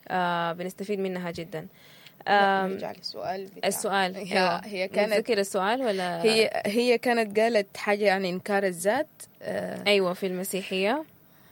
آه بنستفيد منها جدا لا، آم، نرجع للسؤال بتاع السؤال هي, أيوة. هي كانت نتذكر السؤال ولا هي هي كانت قالت حاجة يعني إنكار الذات آه ايوه في المسيحيه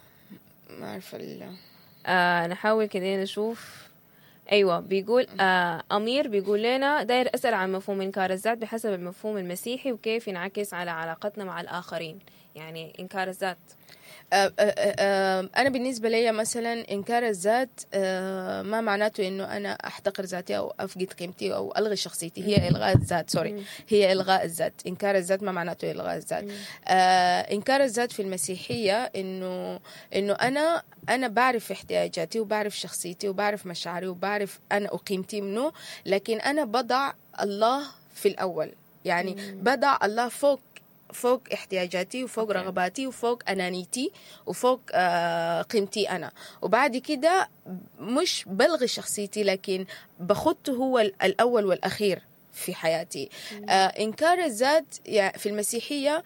ما أعرف ال- آه نحاول كده نشوف ايوه بيقول آه امير بيقول لنا داير اسال عن مفهوم انكار الذات بحسب المفهوم المسيحي وكيف ينعكس على علاقتنا مع الاخرين يعني انكار الذات آه، آه، آه، أنا بالنسبة لي مثلا إنكار الذات آه، ما معناته إنه أنا أحتقر ذاتي أو أفقد قيمتي أو ألغي شخصيتي هي إلغاء الذات سوري هي إلغاء الذات إنكار الذات ما معناته إلغاء الذات آه، إنكار الذات في المسيحية إنه إنه أنا أنا بعرف احتياجاتي وبعرف شخصيتي وبعرف مشاعري وبعرف أنا وقيمتي منه لكن أنا بضع الله في الأول يعني بضع الله فوق فوق احتياجاتي وفوق أوكي. رغباتي وفوق انانيتي وفوق آه قيمتي انا وبعد كده مش بلغي شخصيتي لكن بخطه هو ال- الاول والاخير في حياتي آه انكار الذات يعني في المسيحيه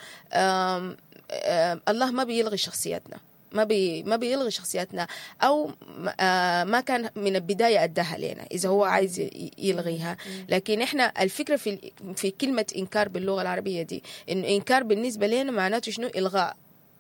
آم آم الله ما بيلغي شخصيتنا ما بي ما بيلغي شخصيتنا او آه ما كان من البدايه اداها لنا اذا هو عايز ي- يلغيها لكن احنا الفكره في ال- في كلمه انكار باللغه العربيه دي انه انكار بالنسبه لنا معناته شنو الغاء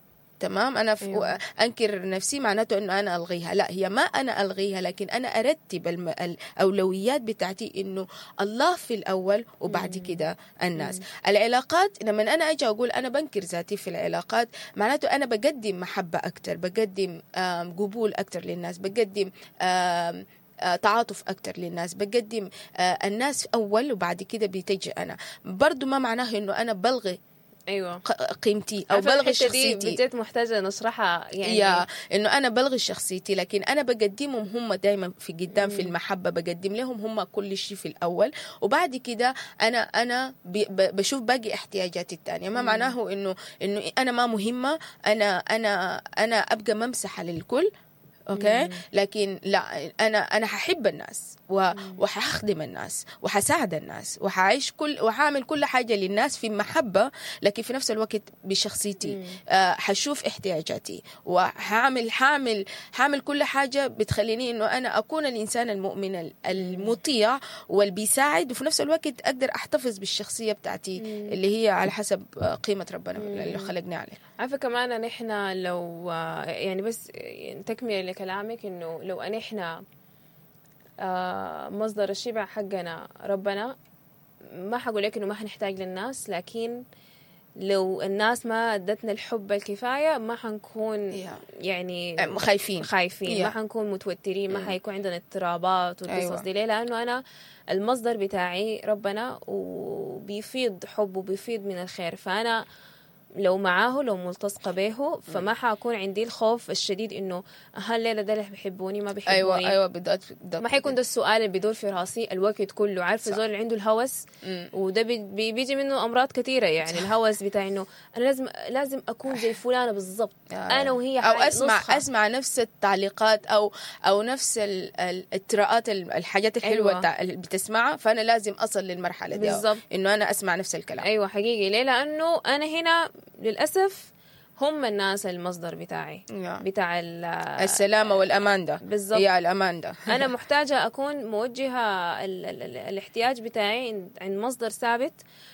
تمام انا في أيوة. انكر نفسي معناته انه انا الغيها لا هي ما انا الغيها لكن انا ارتب الم... الاولويات بتاعتي انه الله في الاول وبعد كده الناس العلاقات لما انا اجي اقول انا بنكر ذاتي في العلاقات معناته انا بقدم محبه اكتر بقدم آم، قبول اكتر للناس بقدم آم، آه، تعاطف أكتر للناس بقدم آه، الناس أول وبعد كده بتجي أنا برضو ما معناه إنه أنا بلغي ايوه ق- قيمتي أو عارفة بلغي الحتة دي شخصيتي بجد محتاجه نشرحها يعني يا انه انا بلغي شخصيتي لكن انا بقدمهم هم دائما في قدام في المحبه بقدم لهم هم كل شيء في الاول وبعد كده انا انا ب- ب- بشوف باقي احتياجاتي الثانيه ما معناه انه انه انا ما مهمه انا انا انا ابقى ممسحه للكل اوكي لكن لا انا انا ححب الناس و- وحخدم الناس وحساعد الناس وحعيش كل وحعمل كل حاجه للناس في محبه لكن في نفس الوقت بشخصيتي آه حشوف احتياجاتي وحعمل حعمل حعمل كل حاجه بتخليني انه انا اكون الانسان المؤمن ال- المطيع واللي بيساعد وفي نفس الوقت اقدر احتفظ بالشخصيه بتاعتي اللي هي على حسب آه، قيمه ربنا اللي خلقني عليه عارفه كمان نحن لو آه، يعني بس يعني تكمله لكلامك انه لو ان احنا آه، مصدر الشبع حقنا ربنا ما حقول لك انه ما حنحتاج للناس لكن لو الناس ما ادتنا الحب الكفايه ما حنكون Yeah. يعني آه، خايفين خايفين Yeah. ما حنكون متوترين ما حيكون عندنا اضطرابات والقصص أيوة. دي ليه لانه انا المصدر بتاعي ربنا وبيفيض حب وبيفيض من الخير فانا لو معاه لو ملتصقه به فما حاكون عندي الخوف الشديد انه هل الليله ده اللي بيحبوني ما بيحبوني ايوه ايوه بالضبط بالضبط ما حيكون ده السؤال اللي بيدور في راسي الوقت كله عارفه صح. زول اللي عنده الهوس مم. وده بي- بي- بيجي منه امراض كثيره يعني الهوس بتاع انه انا لازم لازم اكون زي فلانه بالضبط انا وهي او حي- اسمع نسخة. اسمع نفس التعليقات او او نفس ال- ال- التراءات ال- الحاجات الحلوه أيوة. أيوة. اللي بتسمعها فانا لازم اصل للمرحله دي بالضبط. انه انا اسمع نفس الكلام ايوه حقيقي ليه لانه انا هنا للاسف هم الناس المصدر بتاعي يا. بتاع ال- السلامه والامان ده بالضبط. يا الامان ده انا محتاجه اكون موجهه ال ال ال الاحتياج بتاعي عند- عند مصدر ثابت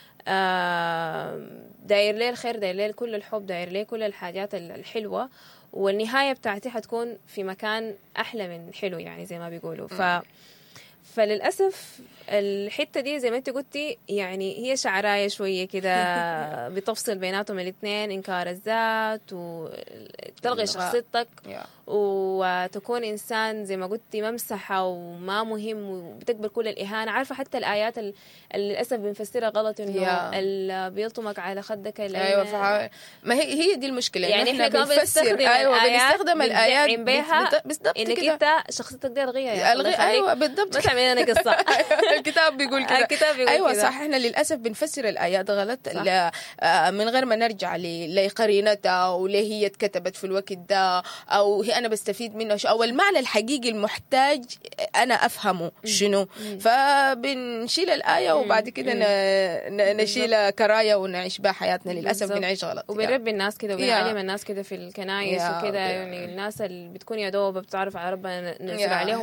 آه، داير لي الخير داير لي كل الحب داير لي كل الحاجات ال- الحلوه والنهايه بتاعتي حتكون في مكان احلى من حلو يعني زي ما بيقولوا ف فللاسف الحته دي زي ما انت قلتي يعني هي شعرايه شويه كده بتفصل بيناتهم الاثنين انكار الذات وتلغي الغاء. شخصيتك يا. وتكون انسان زي ما قلتي ممسحه وما مهم وبتقبل كل الاهانه عارفه حتى الايات ال- اللي للاسف بنفسرها غلط انه يا. اللي بيلطمك على خدك الأيمن. ايوه فع... ما هي هي دي المشكله إنه يعني احنا كمان بنفسر بنستخدم ايوه الآيات بنستخدم الايات بندعم بيها بت- بالضبط انك كده انت شخصيتك دي الغيها يا الغي الله يخليك. ايوه بالضبط ما تعمل لنا قصه الكتاب بيقول كده الكتاب بيقول ايوه كده. صح احنا للاسف بنفسر الايات غلط صح. ل... آه، من غير ما نرجع ل... لقرينتها وليه هي اتكتبت في الوقت ده او هي انا بستفيد منه شو او المعنى الحقيقي المحتاج انا افهمه شنو فبنشيل الايه وبعد كده ن... ن... نشيل كرايه ونعيش بها حياتنا للاسف بالظبط. بنعيش غلط وبنربي الناس كده يا. وبنعلم الناس كده في الكنايس يا. وكده يعني الناس اللي بتكون يا دوب بتعرف على ربنا ننزل يا. عليهم